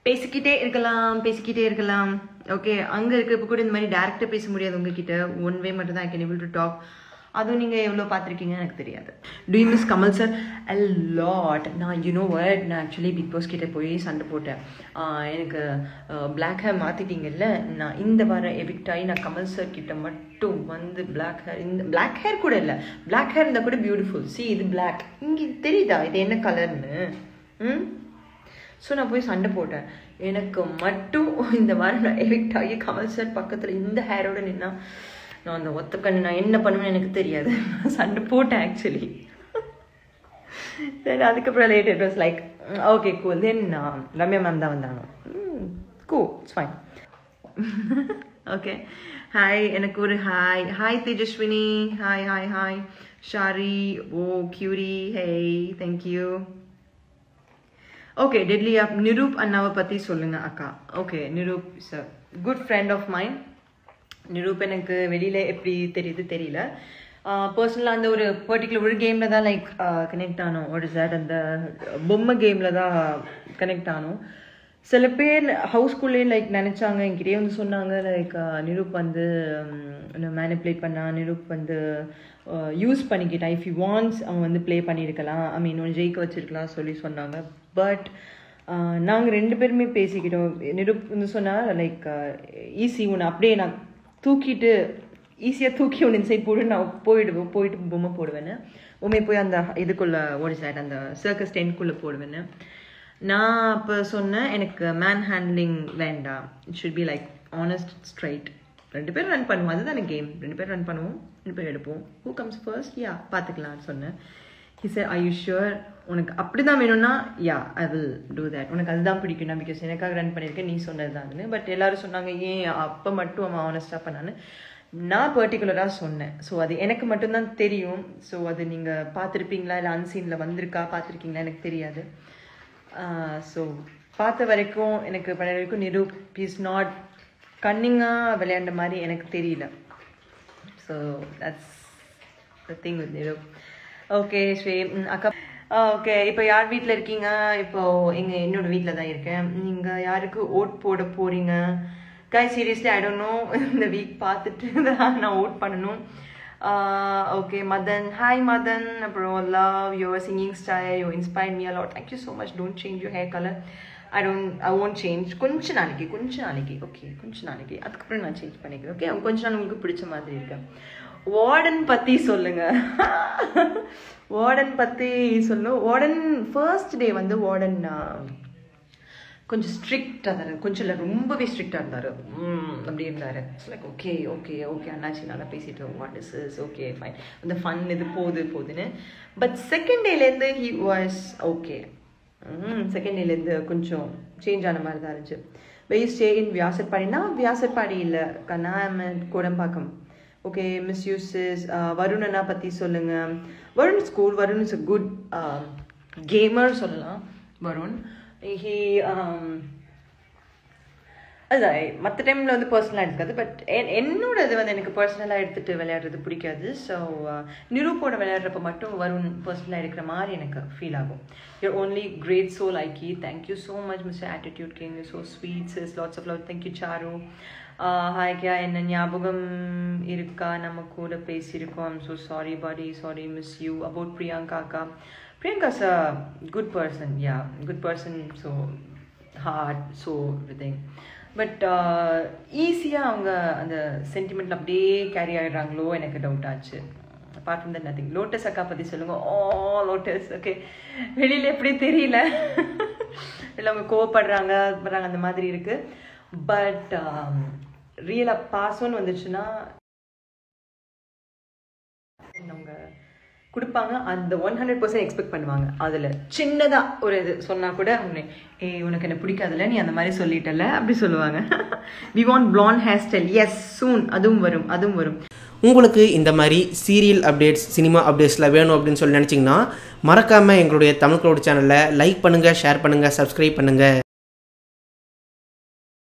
பேசிக்கிட்டே இருக்கலாம் பேசிக்கிட்டே இருக்கலாம் ஓகே அங்கே இருக்கிறப்ப கூட இந்த மாதிரி டேரக்டாக பேச முடியாது உங்ககிட்ட ஒன் வே மட்டும் தான் ஐ கேன் டு டாக் அதுவும் நீங்கள் எவ்வளோ பார்த்துருக்கீங்கன்னு எனக்கு தெரியாது do you miss Kamal sir a lot நான் யூனோ வேர்ட் நான் ஆக்சுவலி பிக் பாஸ் கிட்டே போய் சண்டை போட்டேன் ஆஹ் எனக்கு பிளாக் ஹேர் மாற்றிட்டீங்கல்ல நான் இந்த வாரம் எவிக்ட் ஆகி நான் கமல் சார் கிட்ட மட்டும் வந்து பிளாக் ஹேர் இந்த பிளாக் ஹேர் கூட இல்லை பிளாக் ஹேர் இருந்தால் கூட பியூட்டிஃபுல் சி இது பிளாக் இங்கே தெரியுதா இது என்ன கலர்னு ம் ஸோ நான் போய் சண்டை போட்டேன் எனக்கு மட்டும் இந்த வாரம் நான் எவிக்ட் ஆகி கமல் சார் பக்கத்தில் இந்த ஹேரோட நின்னா நான் அந்த ஒத்த கண்ணு நான் என்ன பண்ணுவேன்னு எனக்கு தெரியாது நான் சண்டை போட்டேன் ஆக்சுவலி தென் அதுக்கப்புறம் late it was like okay cool then Ramya ma'am தான் வந்தாங்க கூ இட்ஸ் ஃபைன் ஓகே ஹாய் எனக்கு ஒரு hi hi Tejaswini hi hi hi ஷாரி ஓ கியூரி ஹேய் தேங்க்யூ ஓகே டெட்லி அப் நிரூப் அண்ணாவை பற்றி சொல்லுங்க அக்கா okay Niroop is a good friend of mind Niroop எனக்கு வெளியில் எப்படி தெரியுது தெரியல பர்சனலாக அந்த ஒரு பர்டிகுலர் ஒரு கேமில் தான் லைக் கனெக்ட் ஆனோம் ஒரு சார் அந்த பொம்மை கேமில் தான் கனெக்ட் ஆனோம் சில பேர் ஹவுஸ்குள்ளேயே லைக் நினச்சாங்க என்கிட்டயே வந்து சொன்னாங்க லைக் நிரூப் வந்து மேனிப்புலேட் பண்ணா நிரூப் வந்து யூஸ் பண்ணிக்கிட்டா இஃப் யூ வாண்ட்ஸ் அவன் வந்து ப்ளே பண்ணியிருக்கலாம் ஐ மீன் ஒன்று ஜெயிக்க வச்சிருக்கலாம் சொல்லி சொன்னாங்க பட் நாங்கள் ரெண்டு பேருமே பேசிக்கிட்டோம் நிரூப் வந்து சொன்னால் லைக் ஈஸி ஒன்று அப்படியே நான் தூக்கிட்டு ஈஸியாக தூக்கி ஒன்று இன்சைட் போட்டு நான் போயிடுவேன் போயிட்டு பொம்மை போடுவேன்னு பொம்மை போய் அந்த இதுக்குள்ளே ஓடி சார் அந்த சர்க்கஸ் டென்ட்குள்ளே போடுவேன்னு நான் அப்போ சொன்னேன் எனக்கு மேன் ஹேண்ட்லிங் வேண்டாம் it should be like honest straight ரெண்டு பேரும் ரன் பண்ணுவோம் அதுதானே கேம் ரெண்டு பேரும் ரன் பண்ணுவோம் ரெண்டு பேர் எடுப்போம் ஹூ கம்ஸ் ஃபர்ஸ்ட் யா பார்த்துக்கலாம்னு சொன்னேன் he sir I you sure உனக்கு அப்படி தான் வேணும்னா ya I will do that உனக்கு அதுதான் பிடிக்கும்னா பிகாஸ் எனக்காக ரன் பண்ணியிருக்கேன் நீ சொன்னது தான் பட் எல்லாரும் சொன்னாங்க ஏன் அப்போ மட்டும் அவன் ஆனஸ்டாக பண்ணான்னு நான் பர்டிகுலராக சொன்னேன் ஸோ அது எனக்கு மட்டும்தான் தெரியும் ஸோ அது நீங்கள் பார்த்துருப்பீங்களா இல்லை அன்சீனில் வந்திருக்கா பார்த்துருக்கீங்களா எனக்கு தெரியாது ஸோ பார்த்த வரைக்கும் எனக்கு பண்ண வரைக்கும் நிரூப் இஸ் நாட் கன்னிங்காக விளையாண்ட மாதிரி எனக்கு தெரியல so that's the thing with Niroop okay ஸ்வே அக்கா ஓகே இப்போ யார் வீட்டில் இருக்கீங்க இப்போ எங்கள் என்னோட வீட்டில் தான் இருக்கேன் நீங்கள் யாருக்கு ஓட் போட போகிறீங்க கை சீரியஸ்லி ஐ டோன்ட் நோ இந்த வீக் பார்த்துட்டு தான் நான் ஓட் பண்ணணும் ஓகே மதன் ஹாய் மதன் அப்புறம் love your singing style you inspire me a lot thank you so much don't change your hair colour I don't I won't change கொஞ்ச நாளைக்கு கொஞ்ச நாளைக்கு ஓகே கொஞ்ச நாளைக்கு அதுக்கப்புறம் நான் சேஞ்ச் பண்ணிக்கிறேன் ஓகே கொஞ்ச நாள் உங்களுக்கு பிடிச்ச மாதிரி இருக்கேன் வார்டன் பற்றி சொல்லுங்க வார்டன் பற்றி சொல்லணும் வார்டன் ஃபர்ஸ்ட் டே வந்து வார்டன் கொஞ்சம் ஸ்ட்ரிக்டாக இருந்தார் கொஞ்சம் இல்லை ரொம்பவே ஸ்ட்ரிக்டாக இருந்தார் அப்படி இருந்தார் it's like okay okay okay அண்ணாச்சி நல்லா பேசிட்டு what is is okay fine இந்த ஃபன் இது போகுது போகுதுன்னு பட் செகண்ட் டேலேருந்து ஹி வாஸ் ஓகே செகண்ட் டேலேருந்து கொஞ்சம் சேஞ்ச் ஆன மாதிரி தான் இருந்துச்சு வெய் ஸ்டே இன் வியாசர்பாடினா வியாசர்பாடி இல்லை கண்ணா கோடம்பாக்கம் ஓகே மிஸ் யூசஸ் வருண் அண்ணா பற்றி சொல்லுங்கள் Varun school Varun is a good gamer சொல்லலாம் வருண் ஹி அதுதான் மற்ற டைமில் வந்து பர்சனலாக எடுக்காது பட் என்னோட இது வந்து எனக்கு பர்சனலாக எடுத்துகிட்டு விளையாடுறது பிடிக்காது ஸோ நிரூப்போட விளையாடுறப்ப மட்டும் வருண் பர்சனலாக எடுக்கிற மாதிரி எனக்கு ஃபீல் ஆகும் your only great so like ஈ thank you so much mister attitude king so sweets is lots of love thank you Charu ஹாய்க்கா என்ன ஞாபகம் இருக்கா நம்ம கூட பேசியிருக்கோம் ஐம் ஸோ சாரி பாடி sorry miss you about Priyanka அக்கா Priyanka's a good person ya good person so hard so everything but ஈஸியாக அவங்க அந்த சென்டிமெண்ட் அப்படியே கேரி ஆகிடுறாங்களோ எனக்கு டவுட் ஆச்சு apart from that nothing lotus அக்கா பற்றி சொல்லுங்க ஓ லோட்டஸ் ஓகே வெளியில் எப்படி தெரியல இல்லை அவங்க கோவப்படுறாங்க பண்றாங்க அந்த மாதிரி இருக்குது பட் ரியலாக பாசம்னு வந்துச்சுன்னா அவங்க கொடுப்பாங்க அந்த ஒன் ஹண்ட்ரட் பர்சன்ட் எக்ஸ்பெக்ட் பண்ணுவாங்க அதில் சின்னதாக ஒரு இது சொன்னால் கூட அவங்க ஏ உனக்கு என்ன பிடிக்காதுல்ல நீ அந்த மாதிரி சொல்லிட்டல அப்படி சொல்லுவாங்க we want plan hair style yes soon அதுவும் வரும் அதுவும் வரும் உங்களுக்கு இந்த மாதிரி சீரியல் அப்டேட்ஸ் சினிமா அப்டேட்ஸ்லாம் வேணும் அப்படின்னு சொல்லி நினச்சிங்கன்னா மறக்காமல் எங்களுடைய தமிழ் க்ளோட் சேனலை லைக் பண்ணுங்கள் ஷேர் பண்ணுங்கள் சப்ஸ்கிரைப் பண்ணுங்கள்